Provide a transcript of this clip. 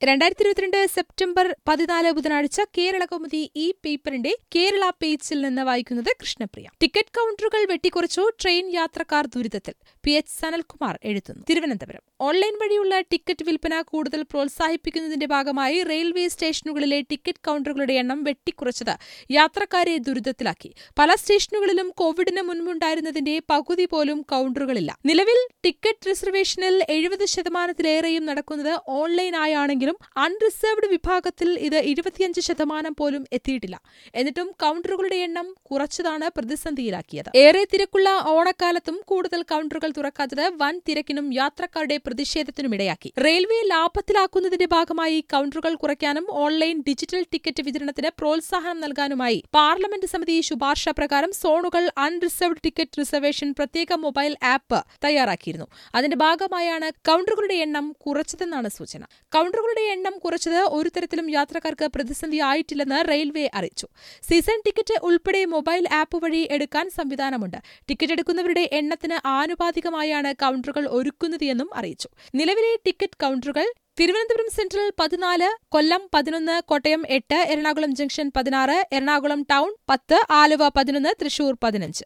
രണ്ടായിരത്തി ഇരുപത്തിരണ്ട് സെപ്റ്റംബർ പതിനാല് ബുധനാഴ്ച കേരള കൗമുദി ഈ പേപ്പറിന്റെ കേരള പേജിൽ നിന്ന് വായിക്കുന്നത് കൃഷ്ണപ്രിയ ടിക്കറ്റ് കൌണ്ടറുകൾ വെട്ടിക്കുറച്ചു ട്രെയിൻ യാത്രക്കാർ ദുരിതത്തിൽ പി എച്ച് സനൽകുമാർ എഴുതുന്നു തിരുവനന്തപുരം ഓൺലൈൻ വഴിയുള്ള ടിക്കറ്റ് വിൽപ്പന കൂടുതൽ പ്രോത്സാഹിപ്പിക്കുന്നതിന്റെ ഭാഗമായി റെയിൽവേ സ്റ്റേഷനുകളിലെ ടിക്കറ്റ് കൌണ്ടറുകളുടെ എണ്ണം വെട്ടിക്കുറച്ചത് യാത്രക്കാരെ ദുരിതത്തിലാക്കി പല സ്റ്റേഷനുകളിലും കോവിഡിന് മുൻപുണ്ടായിരുന്നതിന്റെ പകുതി പോലും കൌണ്ടറുകളില്ല നിലവിൽ ടിക്കറ്റ് റിസർവേഷനിൽ എഴുപത് ശതമാനത്തിലേറെയും നടക്കുന്നത് ഓൺലൈനായാണെങ്കിലും അൺറിസർവ്ഡ് വിഭാഗത്തിൽ ഇത് ഇരുപത്തിയഞ്ച് ശതമാനം പോലും എത്തിയിട്ടില്ല എന്നിട്ടും കൌണ്ടറുകളുടെ എണ്ണം കുറച്ചതാണ് പ്രതിസന്ധിയിലാക്കിയത് ഏറെ തിരക്കുള്ള ഓണക്കാലത്തും കൂടുതൽ കൌണ്ടറുകൾ തുറക്കാത്തത് വൻ തിരക്കിനും യാത്രക്കാരുടെ പ്രതിഷേധത്തിനുമിടയാക്കി റെയിൽവേ ലാഭത്തിലാക്കുന്നതിന്റെ ഭാഗമായി കൌണ്ടറുകൾ കുറയ്ക്കാനും ഓൺലൈൻ ഡിജിറ്റൽ ടിക്കറ്റ് വിതരണത്തിന് പ്രോത്സാഹനം നൽകാനുമായി പാർലമെന്റ് സമിതി ശുപാർശ പ്രകാരം സോണുകൾ അൺറിസർവ്ഡ് ടിക്കറ്റ് റിസർവേഷൻ പ്രത്യേക മൊബൈൽ ആപ്പ് തയ്യാറാക്കിയിരുന്നു അതിന്റെ ഭാഗമായാണ് കൌണ്ടറുകളുടെ എണ്ണം കുറച്ചതെന്നാണ് സൂചന കൌണ്ടറുകളുടെ എണ്ണം കുറച്ചത് ഒരു തരത്തിലും യാത്രക്കാർക്ക് പ്രതിസന്ധിയായിട്ടില്ലെന്ന് റെയിൽവേ അറിയിച്ചു സീസൺ ടിക്കറ്റ് ഉൾപ്പെടെ മൊബൈൽ ആപ്പ് വഴി എടുക്കാൻ സംവിധാനമുണ്ട് ടിക്കറ്റ് എടുക്കുന്നവരുടെ എണ്ണത്തിന് ആനുപാതികമായാണ് കൌണ്ടറുകൾ ഒരുക്കുന്നത് എന്നും അറിയിച്ചു നിലവിലെ ടിക്കറ്റ് കൌണ്ടറുകൾ തിരുവനന്തപുരം സെൻട്രൽ പതിനാല് കൊല്ലം പതിനൊന്ന് കോട്ടയം എട്ട് എറണാകുളം ജംഗ്ഷൻ പതിനാറ് എറണാകുളം ടൗൺ പത്ത് ആലുവ പതിനൊന്ന് തൃശൂർ പതിനഞ്ച്